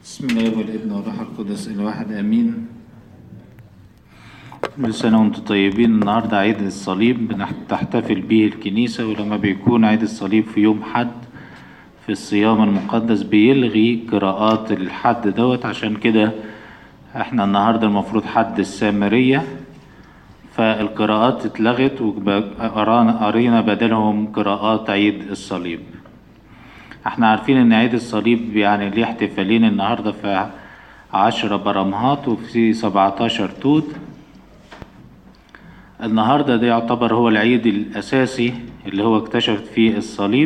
بسم الله والابن والروح القدس الواحد امين كل سنة وانتم طيبين النهاردة عيد الصليب بتحتفل به الكنيسة ولما بيكون عيد الصليب في يوم حد في الصيام المقدس بيلغي قراءات الحد دوت عشان كده احنا النهاردة المفروض حد السامرية فالقراءات اتلغت وقرينا بدلهم قراءات عيد الصليب احنا عارفين ان عيد الصليب يعني ليه احتفالين النهاردة في عشرة برمهات وفي سبعتاشر توت النهاردة ده يعتبر هو العيد الأساسي اللي هو اكتشفت فيه الصليب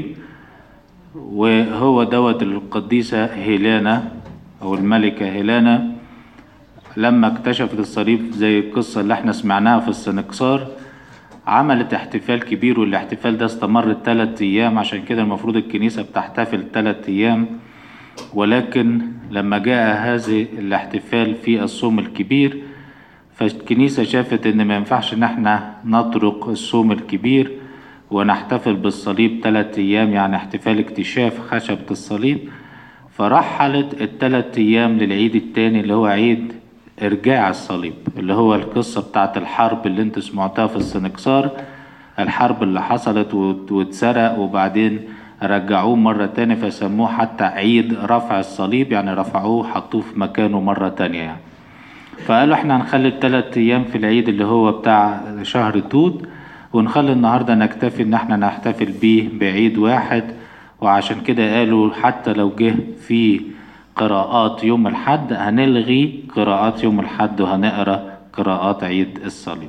وهو دوت القديسة هيلانا أو الملكة هيلانا لما اكتشفت الصليب زي القصة اللي احنا سمعناها في السنكسار عملت احتفال كبير والاحتفال ده استمر تلات أيام عشان كده المفروض الكنيسة بتحتفل تلات أيام ولكن لما جاء هذا الاحتفال في الصوم الكبير فالكنيسة شافت إن ما ينفعش إن احنا نترك الصوم الكبير ونحتفل بالصليب تلات أيام يعني احتفال اكتشاف خشبة الصليب فرحلت التلات أيام للعيد التاني اللي هو عيد إرجاع الصليب اللي هو القصة بتاعت الحرب اللي انتوا سمعتها في السنكسار الحرب اللي حصلت واتسرق وبعدين رجعوه مرة تانية فسموه حتى عيد رفع الصليب يعني رفعوه حطوه في مكانه مرة تانية يعني فقالوا احنا هنخلي التلات ايام في العيد اللي هو بتاع شهر توت ونخلي النهاردة نكتفي ان احنا نحتفل بيه بعيد واحد وعشان كده قالوا حتى لو جه في قراءات يوم الحد هنلغي قراءات يوم الحد وهنقرا قراءات عيد الصليب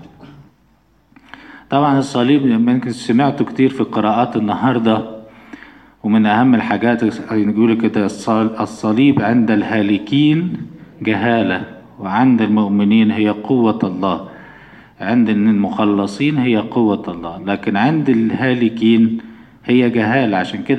طبعا الصليب يمكن سمعته كتير في قراءات النهارده ومن اهم الحاجات يقول كده الصليب عند الهالكين جهاله وعند المؤمنين هي قوه الله عند المخلصين هي قوه الله لكن عند الهالكين هي جهالة عشان كده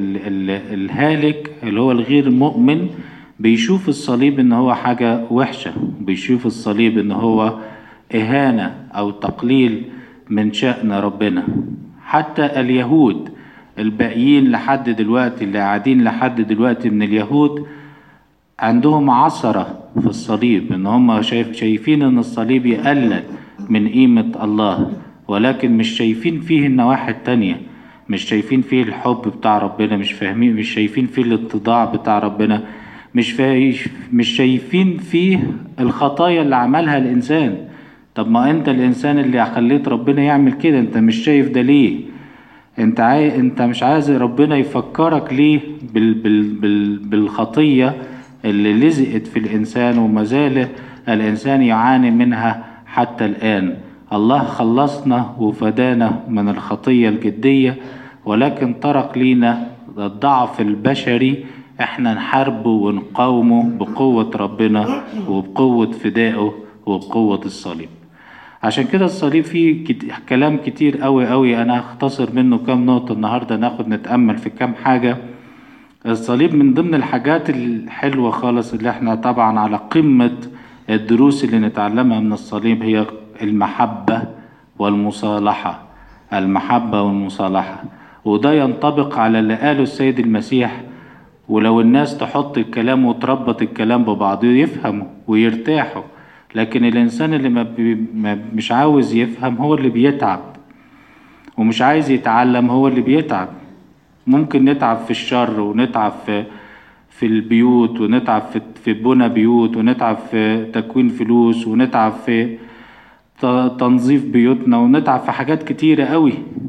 الهالك اللي هو الغير مؤمن بيشوف الصليب ان هو حاجة وحشة بيشوف الصليب ان هو اهانة او تقليل من شأن ربنا حتى اليهود الباقيين لحد دلوقتي اللي قاعدين لحد دلوقتي من اليهود عندهم عثرة في الصليب ان هم شايف شايفين ان الصليب يقلل من قيمة الله ولكن مش شايفين فيه النواحي التانية مش شايفين فيه الحب بتاع ربنا مش فاهمين مش شايفين فيه الاتضاع بتاع ربنا مش فايش مش شايفين فيه الخطايا اللي عملها الانسان طب ما انت الانسان اللي خليت ربنا يعمل كده انت مش شايف ده ليه انت عاي... انت مش عايز ربنا يفكرك ليه بال... بال... بال... بالخطية اللي لزقت في الانسان وما زال الانسان يعاني منها حتى الان الله خلصنا وفدانا من الخطية الجدية ولكن ترك لينا الضعف البشري احنا نحاربه ونقاومه بقوة ربنا وبقوة فدائه وبقوة الصليب عشان كده الصليب فيه كت... كلام كتير قوي قوي انا هختصر منه كام نقطة النهاردة ناخد نتأمل في كام حاجة الصليب من ضمن الحاجات الحلوة خالص اللي احنا طبعا على قمة الدروس اللي نتعلمها من الصليب هي المحبة والمصالحة المحبة والمصالحة وده ينطبق على اللي قاله السيد المسيح ولو الناس تحط الكلام وتربط الكلام ببعضه يفهموا ويرتاحوا لكن الإنسان اللي ما, بي ما مش عاوز يفهم هو اللي بيتعب ومش عايز يتعلم هو اللي بيتعب ممكن نتعب في الشر ونتعب في في البيوت ونتعب في في بنى بيوت ونتعب في تكوين فلوس ونتعب في تنظيف بيوتنا ونتعب في حاجات كتيرة قوي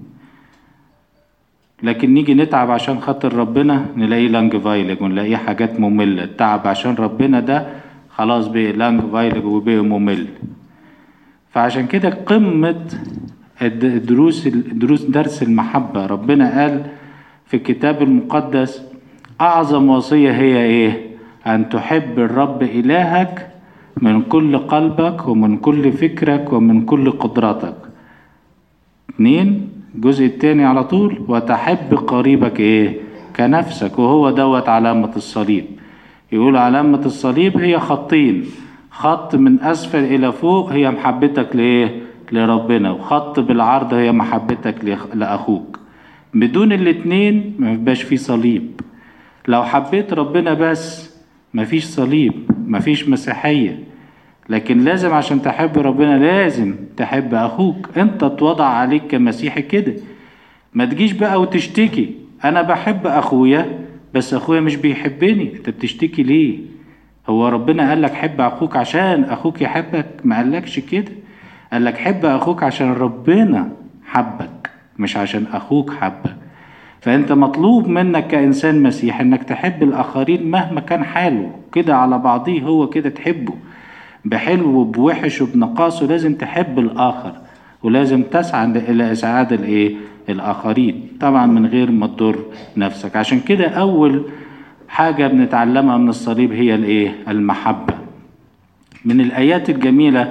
لكن نيجي نتعب عشان خاطر ربنا نلاقيه لانج فايلج ونلاقيه حاجات مملة التعب عشان ربنا ده خلاص بقى لانج فايلج وبقى ممل فعشان كده قمة الدروس دروس درس المحبة ربنا قال في الكتاب المقدس أعظم وصية هي إيه؟ أن تحب الرب إلهك من كل قلبك ومن كل فكرك ومن كل قدرتك اتنين الجزء التاني على طول وتحب قريبك ايه كنفسك وهو دوت علامة الصليب يقول علامة الصليب هي خطين خط من أسفل إلى فوق هي محبتك لإيه لربنا وخط بالعرض هي محبتك لأخوك بدون الاتنين ما يبقاش فيه صليب لو حبيت ربنا بس مفيش صليب مفيش مسيحية لكن لازم عشان تحب ربنا لازم تحب أخوك أنت اتوضع عليك كمسيحي كده ما تجيش بقى وتشتكي أنا بحب أخويا بس أخويا مش بيحبني أنت بتشتكي ليه هو ربنا قال لك حب أخوك عشان أخوك يحبك ما قالكش كده قال لك حب أخوك عشان ربنا حبك مش عشان أخوك حبك فأنت مطلوب منك كإنسان مسيحي إنك تحب الآخرين مهما كان حاله كده على بعضيه هو كده تحبه بحلو وبوحش وبنقاصه لازم تحب الآخر ولازم تسعى إلى إسعاد الإيه؟ الآخرين طبعا من غير ما تضر نفسك عشان كده أول حاجة بنتعلمها من الصليب هي الإيه؟ المحبة من الآيات الجميلة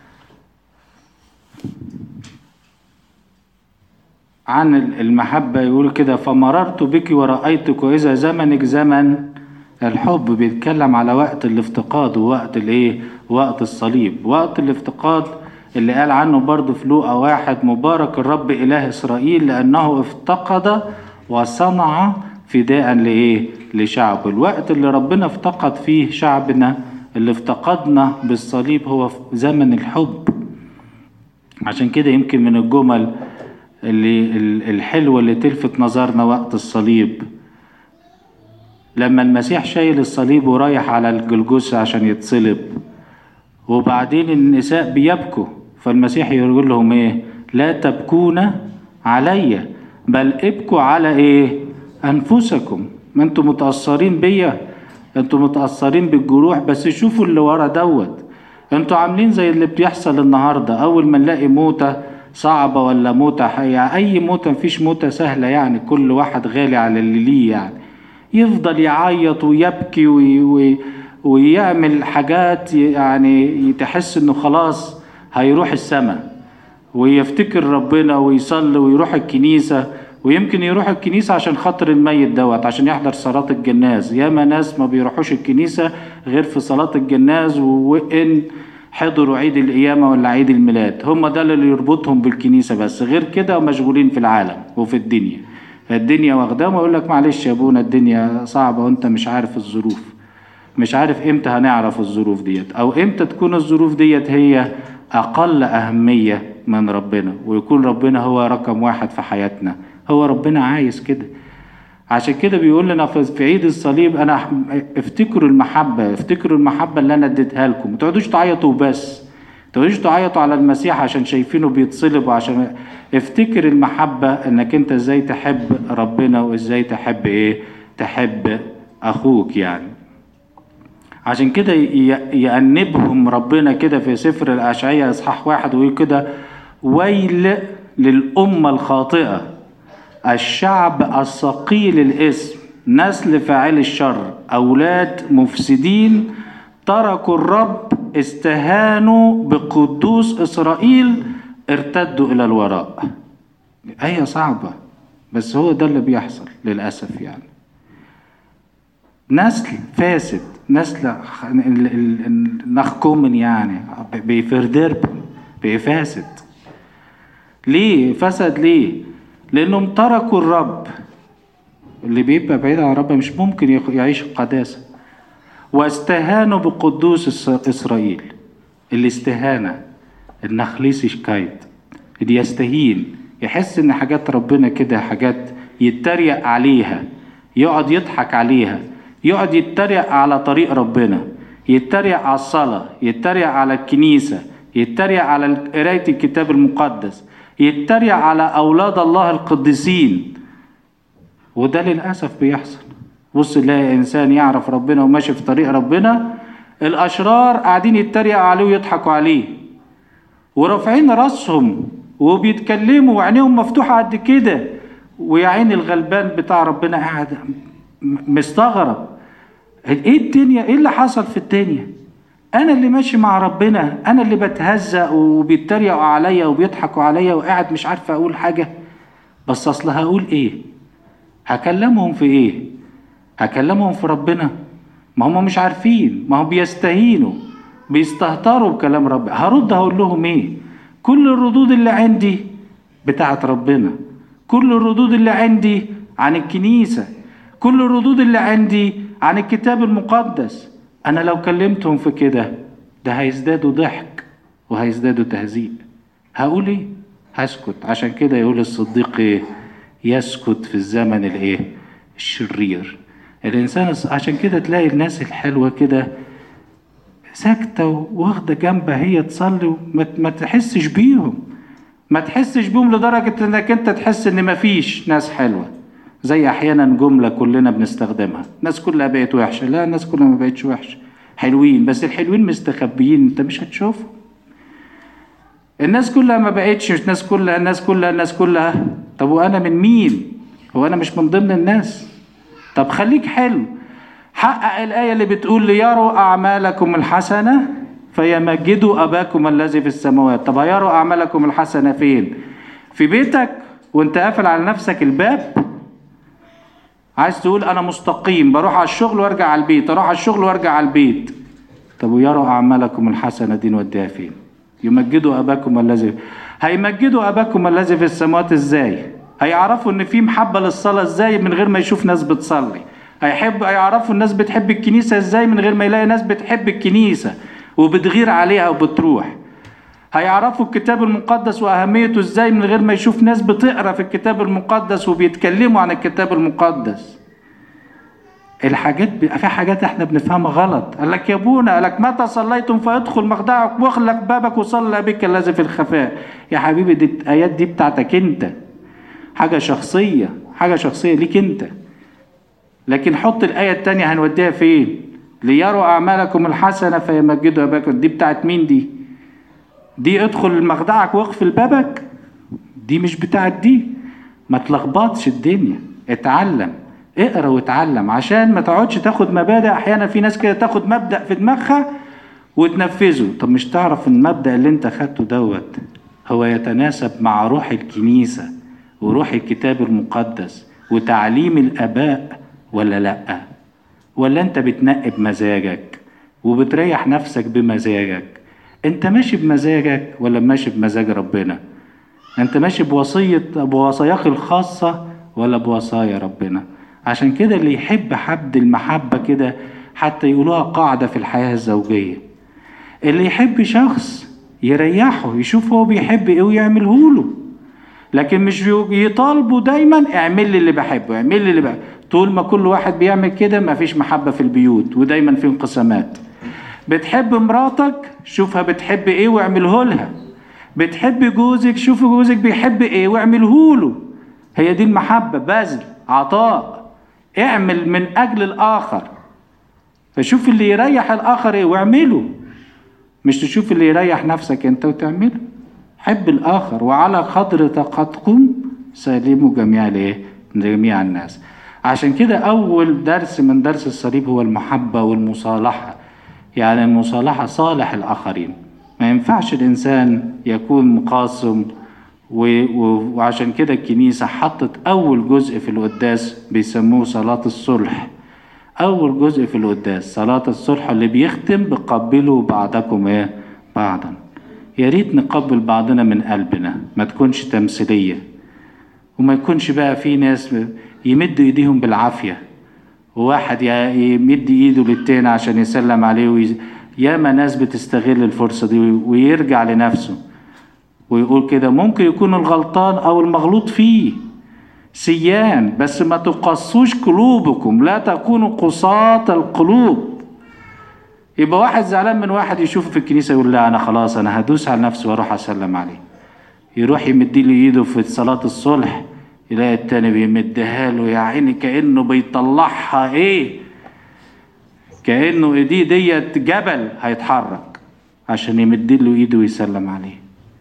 عن المحبة يقول كده فمررت بك ورأيتك وإذا زمنك زمن الحب بيتكلم على وقت الافتقاد ووقت الايه وقت الصليب وقت الافتقاد اللي قال عنه برضه في لوقا واحد مبارك الرب إله إسرائيل لأنه افتقد وصنع فداء لإيه لشعبه الوقت اللي ربنا افتقد فيه شعبنا اللي افتقدنا بالصليب هو في زمن الحب عشان كده يمكن من الجمل اللي الحلوة اللي تلفت نظرنا وقت الصليب لما المسيح شايل الصليب ورايح على الجلجوسة عشان يتصلب وبعدين النساء بيبكوا فالمسيح يقول لهم ايه لا تبكون عليا بل ابكوا على ايه انفسكم ما انتم متأثرين بيا انتم متأثرين بالجروح بس شوفوا اللي ورا دوت انتوا عاملين زي اللي بيحصل النهارده اول ما نلاقي موتة صعبة ولا موتة حقيقة اي موتة مفيش موتة سهلة يعني كل واحد غالي على اللي ليه يعني يفضل يعيط ويبكي وي وي ويعمل حاجات يعني تحس انه خلاص هيروح السماء ويفتكر ربنا ويصلي ويروح الكنيسة ويمكن يروح الكنيسة عشان خاطر الميت دوت عشان يحضر صلاة الجناز ياما ناس ما بيروحوش الكنيسة غير في صلاة الجناز وإن حضروا عيد القيامة ولا عيد الميلاد هم ده اللي يربطهم بالكنيسة بس غير كده مشغولين في العالم وفي الدنيا فالدنيا واخداهم ويقول لك معلش يا ابونا الدنيا صعبة وانت مش عارف الظروف مش عارف امتى هنعرف الظروف ديت او امتى تكون الظروف ديت هي اقل اهمية من ربنا ويكون ربنا هو رقم واحد في حياتنا هو ربنا عايز كده عشان كده بيقول لنا في عيد الصليب انا افتكروا المحبة افتكروا المحبة اللي انا اديتها لكم ما تقعدوش تعيطوا بس تقعدوش تعيطوا على المسيح عشان شايفينه بيتصلب وعشان افتكر المحبة انك انت ازاي تحب ربنا وازاي تحب ايه تحب اخوك يعني عشان كده يأنبهم ربنا كده في سفر الأشعية إصحاح واحد ويقول كده ويل للأمة الخاطئة الشعب الثقيل الاسم نسل فاعل الشر أولاد مفسدين تركوا الرب استهانوا بقدوس إسرائيل ارتدوا إلى الوراء آية صعبة بس هو ده اللي بيحصل للأسف يعني نسل فاسد نسل نخكومن يعني بيفردرب بيفاسد ليه فسد ليه لانهم تركوا الرب اللي بيبقى بعيد عن الرب مش ممكن يعيش القداسة واستهانوا بقدوس إسرائيل الاستهانة النخليس شكايت اللي يستهين يحس ان حاجات ربنا كده حاجات يتريق عليها يقعد يضحك عليها يقعد يتريق على طريق ربنا يتريق على الصلاة يتريق على الكنيسة يتريق على قراية الكتاب المقدس يتريق على أولاد الله القديسين وده للأسف بيحصل بص تلاقي إنسان يعرف ربنا وماشي في طريق ربنا الأشرار قاعدين يتريقوا عليه ويضحكوا عليه ورافعين راسهم وبيتكلموا وعينيهم مفتوحة قد كده ويا عين الغلبان بتاع ربنا قاعد مستغرب ايه الدنيا ايه اللي حصل في الدنيا انا اللي ماشي مع ربنا انا اللي بتهزق وبيتريقوا عليا وبيضحكوا عليا وقاعد مش عارف اقول حاجه بس اصل هقول ايه هكلمهم في ايه هكلمهم في ربنا ما هم مش عارفين ما هم بيستهينوا بيستهتروا بكلام ربنا هرد هقول لهم ايه كل الردود اللي عندي بتاعت ربنا كل الردود اللي عندي عن الكنيسه كل الردود اللي عندي عن الكتاب المقدس انا لو كلمتهم في كده ده هيزدادوا ضحك وهيزدادوا تهزيء هقول ايه هسكت عشان كده يقول الصديق ايه يسكت في الزمن الايه الشرير الانسان عشان كده تلاقي الناس الحلوه كده ساكته واخده جنبها هي تصلي وما ما تحسش بيهم ما تحسش بيهم لدرجه انك انت تحس ان مفيش ناس حلوه زي احيانا جمله كلنا بنستخدمها الناس كلها بقت وحشه لا الناس كلها ما بقتش وحشه حلوين بس الحلوين مستخبيين انت مش هتشوفهم الناس كلها ما بقتش الناس كلها الناس كلها الناس كلها طب وانا من مين هو انا مش من ضمن الناس طب خليك حلو حقق الآية اللي بتقول ليروا أعمالكم الحسنة فيمجدوا أباكم الذي في السماوات طب هيروا أعمالكم الحسنة فين في بيتك وانت قافل على نفسك الباب عايز تقول أنا مستقيم بروح على الشغل وارجع على البيت أروح على الشغل وارجع على البيت طب ويروا أعمالكم الحسنة دي نوديها فين يمجدوا أباكم الذي هيمجدوا أباكم الذي في السماوات إزاي هيعرفوا إن في محبة للصلاة إزاي من غير ما يشوف ناس بتصلي هيحب هيعرفوا الناس بتحب الكنيسة ازاي من غير ما يلاقي ناس بتحب الكنيسة وبتغير عليها وبتروح هيعرفوا الكتاب المقدس وأهميته ازاي من غير ما يشوف ناس بتقرا في الكتاب المقدس وبيتكلموا عن الكتاب المقدس الحاجات ب... في حاجات احنا بنفهمها غلط قال لك يا ابونا قال لك متى صليتم فادخل مخدعك واغلق بابك وصلى بك الذي في الخفاء يا حبيبي دي الايات دي بتاعتك انت حاجه شخصيه حاجه شخصيه ليك انت لكن حط الآية التانية هنوديها فين؟ ليروا أعمالكم الحسنة فيمجدوا أباكم دي بتاعت مين دي؟ دي ادخل مخدعك واقفل بابك دي مش بتاعت دي ما تلخبطش الدنيا اتعلم اقرا واتعلم عشان ما تقعدش تاخد مبادئ احيانا في ناس كده تاخد مبدا في دماغها وتنفذه طب مش تعرف ان المبدا اللي انت خدته دوت هو يتناسب مع روح الكنيسه وروح الكتاب المقدس وتعليم الاباء ولا لا ولا انت بتنقي بمزاجك وبتريح نفسك بمزاجك انت ماشي بمزاجك ولا ماشي بمزاج ربنا انت ماشي بوصية بوصاياك الخاصة ولا بوصايا ربنا عشان كده اللي يحب حد المحبة كده حتى يقولوها قاعدة في الحياة الزوجية اللي يحب شخص يريحه يشوف هو بيحب ايه ويعمله له لكن مش يطالبوا دايما اعمل لي اللي بحبه اعمل لي اللي بحبه طول ما كل واحد بيعمل كده مفيش محبة في البيوت ودايما في انقسامات بتحب مراتك شوفها بتحب ايه واعمله لها بتحب جوزك شوف جوزك بيحب ايه واعمله له هي دي المحبة بذل عطاء اعمل من اجل الاخر فشوف اللي يريح الاخر ايه واعمله مش تشوف اللي يريح نفسك انت وتعمله حب الاخر وعلى قدر طاقتكم سلموا جميع الايه جميع الناس عشان كده أول درس من درس الصليب هو المحبة والمصالحة يعني المصالحة صالح الآخرين ما ينفعش الإنسان يكون مقاسم و... و... وعشان كده الكنيسة حطت أول جزء في القداس بيسموه صلاة الصلح أول جزء في القداس صلاة الصلح اللي بيختم بقبلوا بعضكم إيه بعضا يا ريت نقبل بعضنا من قلبنا ما تكونش تمثيلية وما يكونش بقى في ناس يمدوا ايديهم بالعافيه وواحد يمد ايده للتاني عشان يسلم عليه ويز... ياما ناس بتستغل الفرصه دي ويرجع لنفسه ويقول كده ممكن يكون الغلطان او المغلوط فيه سيان بس ما تقصوش قلوبكم لا تكونوا قصاة القلوب يبقى واحد زعلان من واحد يشوفه في الكنيسه يقول لا انا خلاص انا هدوس على نفسي واروح اسلم عليه يروح يمد له ايده في صلاه الصلح يلاقي التاني بيمدها له يا عيني كأنه بيطلعها ايه كأنه ايديه ديت جبل هيتحرك عشان يمد له ايده ويسلم عليه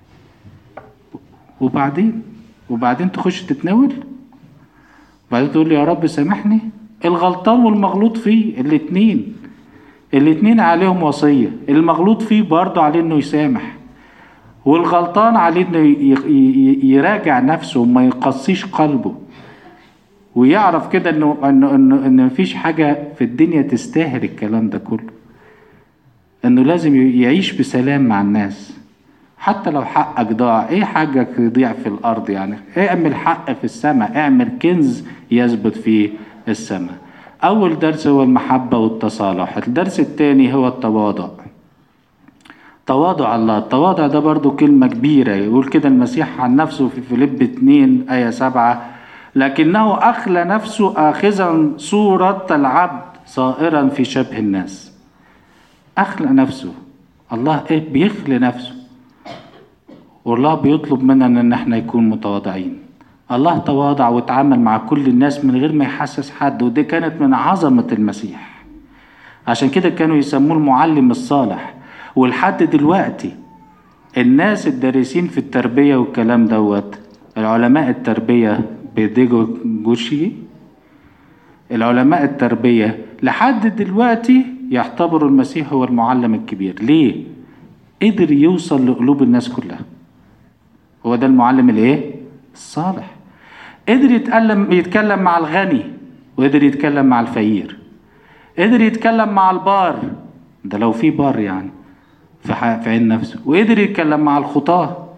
وبعدين وبعدين تخش تتناول وبعدين تقول يا رب سامحني الغلطان والمغلوط فيه الاتنين الاتنين عليهم وصية المغلوط فيه برضه عليه انه يسامح والغلطان عليه انه يراجع نفسه وما يقصيش قلبه ويعرف كده انه انه انه ان مفيش حاجه في الدنيا تستاهل الكلام ده كله انه لازم يعيش بسلام مع الناس حتى لو حقك ضاع ايه حقك يضيع في الارض يعني اعمل حق في السماء اعمل كنز يثبت في السماء أول درس هو المحبة والتصالح الدرس الثاني هو التواضع تواضع الله التواضع ده برضو كلمة كبيرة يقول كده المسيح عن نفسه في فيليب 2 آية 7 لكنه أخلى نفسه آخذا صورة العبد صائرا في شبه الناس أخلى نفسه الله إيه بيخلي نفسه والله بيطلب مننا إن احنا نكون متواضعين الله تواضع وتعامل مع كل الناس من غير ما يحسس حد ودي كانت من عظمة المسيح عشان كده كانوا يسموه المعلم الصالح ولحد دلوقتي الناس الدارسين في التربية والكلام دوت العلماء التربية بيديجو جوشي العلماء التربية لحد دلوقتي يعتبروا المسيح هو المعلم الكبير ليه؟ قدر يوصل لقلوب الناس كلها هو ده المعلم الايه؟ الصالح قدر يتكلم يتكلم مع الغني وقدر يتكلم مع الفقير قدر يتكلم مع البار ده لو في بار يعني في في عين نفسه وقدر يتكلم مع الخطاة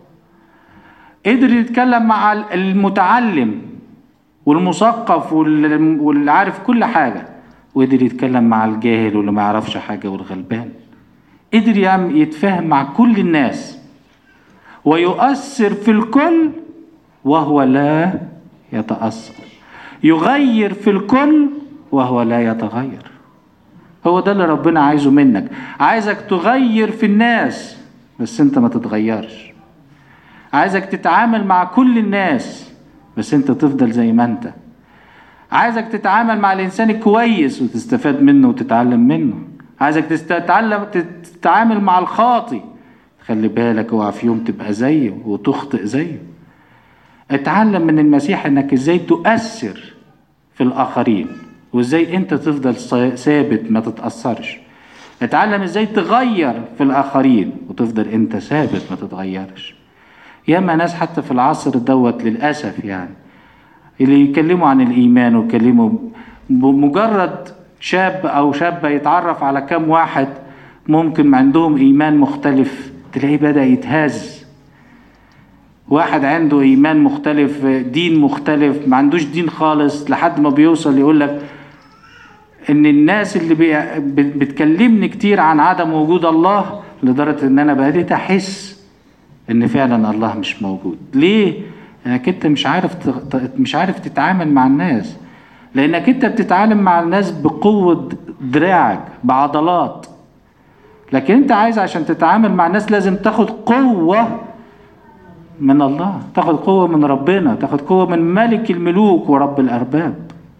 قدر يتكلم مع المتعلم والمثقف واللي عارف كل حاجة وقدر يتكلم مع الجاهل واللي ما يعرفش حاجة والغلبان قدر يتفاهم مع كل الناس ويؤثر في الكل وهو لا يتأثر يغير في الكل وهو لا يتغير هو ده اللي ربنا عايزه منك عايزك تغير في الناس بس انت ما تتغيرش عايزك تتعامل مع كل الناس بس انت تفضل زي ما انت عايزك تتعامل مع الانسان الكويس وتستفاد منه وتتعلم منه عايزك تتعلم تتعامل مع الخاطي خلي بالك اوعى في يوم تبقى زيه وتخطئ زيه اتعلم من المسيح انك ازاي تؤثر في الاخرين وازاي انت تفضل ثابت ما تتأثرش اتعلم ازاي تغير في الاخرين وتفضل انت ثابت ما تتغيرش ياما ناس حتى في العصر دوت للاسف يعني اللي يكلموا عن الايمان ويكلموا بمجرد شاب او شابه يتعرف على كام واحد ممكن عندهم ايمان مختلف تلاقيه بدا يتهز واحد عنده ايمان مختلف دين مختلف ما عندوش دين خالص لحد ما بيوصل يقول لك ان الناس اللي بي بتكلمني كتير عن عدم وجود الله لدرجه ان انا بديت احس ان فعلا الله مش موجود ليه لانك انت مش عارف مش عارف تتعامل مع الناس لانك انت بتتعامل مع الناس بقوه دراعك بعضلات لكن انت عايز عشان تتعامل مع الناس لازم تاخد قوه من الله تاخد قوه من ربنا تاخد قوه من ملك الملوك ورب الارباب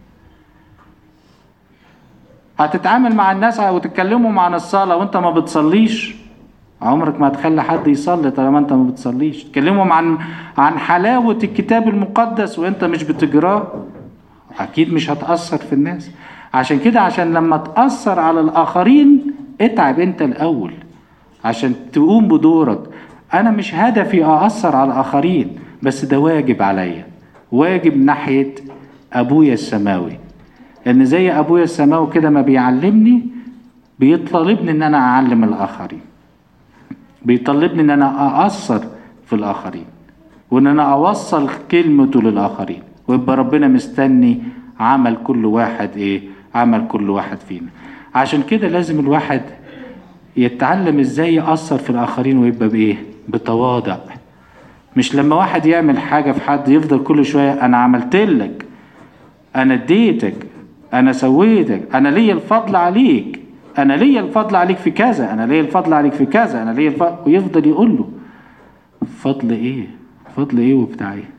هتتعامل مع الناس وتتكلموا عن الصلاه وانت ما بتصليش عمرك ما هتخلي حد يصلي طالما انت ما بتصليش تكلمهم عن عن حلاوه الكتاب المقدس وانت مش بتجراه اكيد مش هتاثر في الناس عشان كده عشان لما تاثر على الاخرين اتعب انت الاول عشان تقوم بدورك انا مش هدفي ااثر على الاخرين بس ده واجب عليا واجب ناحيه ابويا السماوي لان زي ابويا السماوي كده ما بيعلمني بيطالبني ان انا اعلم الاخرين بيطالبني ان انا ااثر في الاخرين وان انا اوصل كلمته للاخرين ويبقى ربنا مستني عمل كل واحد ايه عمل كل واحد فينا عشان كده لازم الواحد يتعلم ازاي يأثر في الآخرين ويبقى بإيه؟ بتواضع مش لما واحد يعمل حاجة في حد يفضل كل شوية أنا عملت لك أنا اديتك أنا سويتك أنا ليا الفضل عليك أنا ليا الفضل عليك في كذا أنا ليا الفضل عليك في كذا أنا ليا الفضل ويفضل يقول له فضل إيه؟ فضل إيه وبتاع إيه؟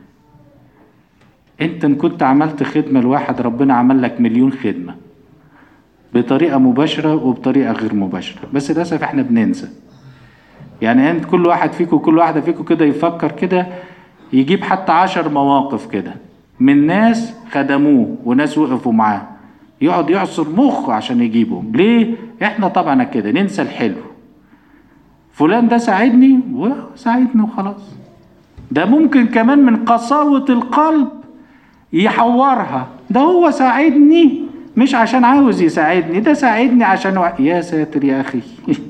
أنت إن كنت عملت خدمة لواحد ربنا عمل لك مليون خدمة بطريقه مباشره وبطريقه غير مباشره بس للاسف احنا بننسى يعني انت كل واحد فيكم كل واحده فيكم كده يفكر كده يجيب حتى عشر مواقف كده من ناس خدموه وناس وقفوا معاه يقعد يعصر مخه عشان يجيبهم ليه احنا طبعا كده ننسى الحلو فلان ده ساعدني وساعدني وخلاص ده ممكن كمان من قساوة القلب يحورها ده هو ساعدني مش عشان عاوز يساعدني ده ساعدني عشان و... يا ساتر يا اخي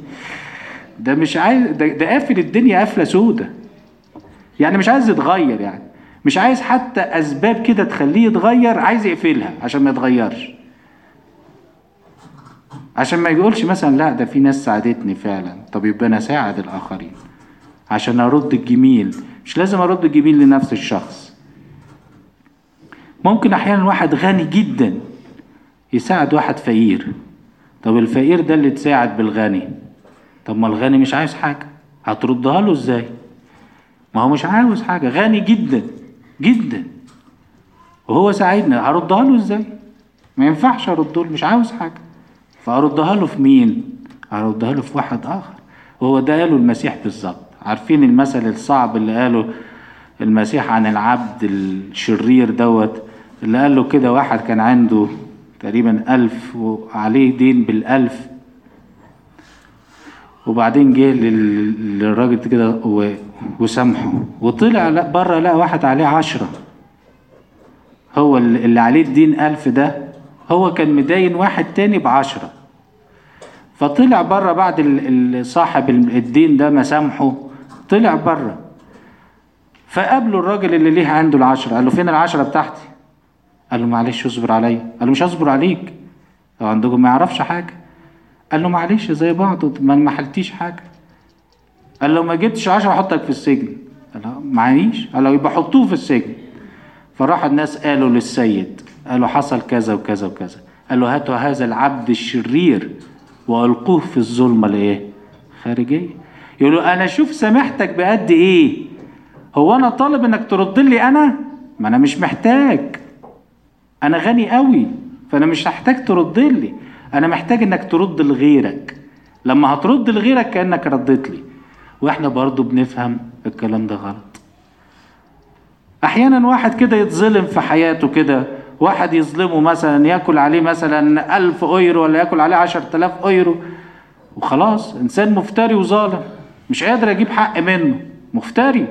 ده مش عايز ده, ده قافل الدنيا قافله سودة يعني مش عايز يتغير يعني مش عايز حتى اسباب كده تخليه يتغير عايز يقفلها عشان ما يتغيرش عشان ما يقولش مثلا لا ده في ناس ساعدتني فعلا طب يبقى انا ساعد الاخرين عشان ارد الجميل مش لازم ارد الجميل لنفس الشخص ممكن احيانا واحد غني جدا يساعد واحد فقير طب الفقير ده اللي تساعد بالغني طب ما الغني مش عايز حاجة هتردها له ازاي ما هو مش عاوز حاجة غني جدا جدا وهو ساعدنا هردها له ازاي ما ينفعش ارده له مش عاوز حاجة فاردها له في مين هردها له في واحد اخر وهو ده قاله المسيح بالظبط عارفين المثل الصعب اللي قاله المسيح عن العبد الشرير دوت اللي قال له كده واحد كان عنده تقريبا ألف وعليه دين بالألف وبعدين جه لل- للراجل كده و- وسامحه وطلع لا بره لقى واحد عليه عشرة هو اللي اللي عليه الدين ألف ده هو كان مداين واحد تاني بعشرة فطلع بره بعد ال- ال- صاحب الدين ده ما سامحه طلع بره فقابله الراجل اللي ليه عنده العشرة قال له فين العشرة بتاعتي قال له معلش اصبر عليا قال له مش هصبر عليك هو عندكم ما يعرفش حاجة قال له معلش زي بعض ما ما حلتيش حاجة قال له ما جبتش عشرة احطك في السجن قال له معيش قال له يبقى حطوه في السجن فراح الناس قالوا للسيد قالوا حصل كذا وكذا وكذا قال له هاتوا هذا العبد الشرير والقوه في الظلمه الايه خارجيه يقول له انا شوف سامحتك بقد ايه هو انا طالب انك ترد لي انا ما انا مش محتاج انا غني قوي فانا مش هحتاج ترد لي انا محتاج انك ترد لغيرك لما هترد لغيرك كانك رديت لي واحنا برضو بنفهم الكلام ده غلط احيانا واحد كده يتظلم في حياته كده واحد يظلمه مثلا ياكل عليه مثلا ألف ايرو ولا ياكل عليه عشر تلاف ايرو وخلاص انسان مفتري وظالم مش قادر اجيب حق منه مفتري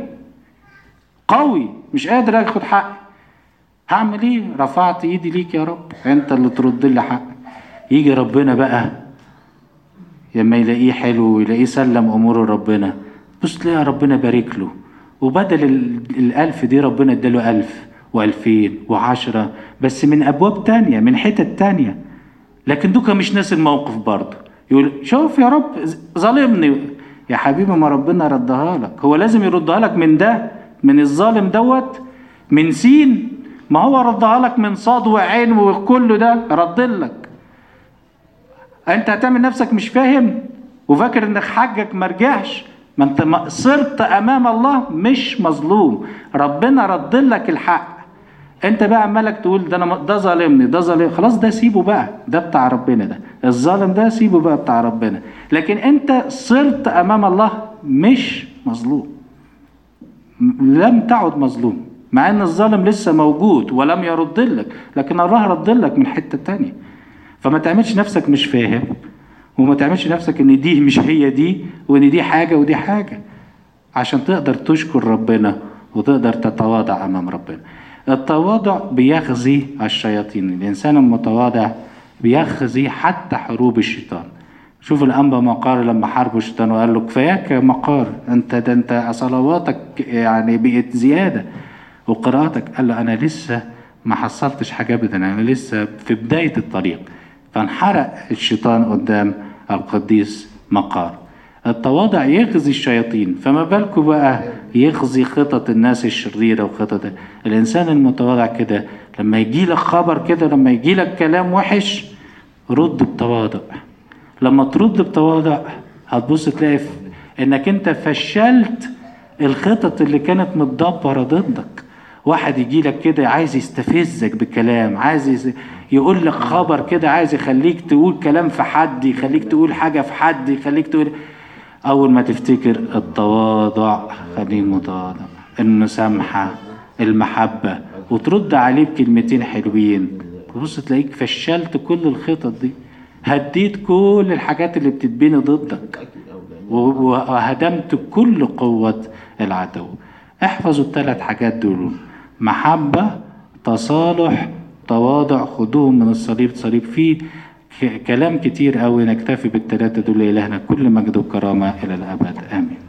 قوي مش قادر اخد حقي هعمل ايه رفعت ايدي ليك يا رب انت اللي ترد لي حق يجي ربنا بقى لما يلاقيه حلو ويلاقيه سلم اموره ربنا بص تلاقي ربنا بارك له وبدل ال- الالف دي ربنا اداله الف والفين وعشرة بس من ابواب تانية من حتت تانية لكن دوكا مش ناس الموقف برضه يقول شوف يا رب ظالمني يا حبيبي ما ربنا ردها لك هو لازم يردها لك من ده من الظالم دوت من سين ما هو ردها لك من صاد وعين وكله ده ردلك انت هتعمل نفسك مش فاهم وفاكر ان حجك ما رجعش ما انت ما- صرت امام الله مش مظلوم ربنا رد لك الحق انت بقى عمالك تقول ده انا م- ده ظالمني ده ظالم خلاص ده سيبه بقى ده بتاع ربنا ده الظالم ده سيبه بقى بتاع ربنا لكن انت صرت امام الله مش مظلوم م- لم تعد مظلوم مع ان الظالم لسه موجود ولم يرد لك لكن الله رد لك من حته تانية فما تعملش نفسك مش فاهم وما تعملش نفسك ان دي مش هي دي وان دي حاجه ودي حاجه عشان تقدر تشكر ربنا وتقدر تتواضع امام ربنا التواضع بيخزي الشياطين الانسان المتواضع بيخزي حتى حروب الشيطان شوف الانبا مقار لما حاربوا الشيطان وقال له كفاياك يا مقار انت ده انت صلواتك يعني بقت زياده وقراءتك قال له انا لسه ما حصلتش حاجه ابدا انا لسه في بدايه الطريق فانحرق الشيطان قدام القديس مقار التواضع يخزي الشياطين فما بالكم بقى يخزي خطط الناس الشريرة وخطط الإنسان المتواضع كده لما يجي لك خبر كده لما يجي لك كلام وحش رد بتواضع لما ترد بتواضع هتبص تلاقي ف- انك انت فشلت الخطط اللي كانت متدبرة ضدك واحد يجي لك كده عايز يستفزك بكلام عايز يس- يقول لك خبر كده عايز يخليك تقول كلام في حد يخليك تقول حاجة في حد يخليك تقول أول ما تفتكر التواضع خليك متواضع المسامحة المحبة وترد عليه بكلمتين حلوين تبص تلاقيك فشلت كل الخطط دي هديت كل الحاجات اللي بتتبني ضدك و- وهدمت كل قوة العدو احفظوا الثلاث حاجات دول محبة تصالح تواضع خدوهم من الصليب صليب فيه ك- كلام كتير قوي نكتفي بالثلاثة دول إلهنا كل مجد وكرامة إلى الأبد آمين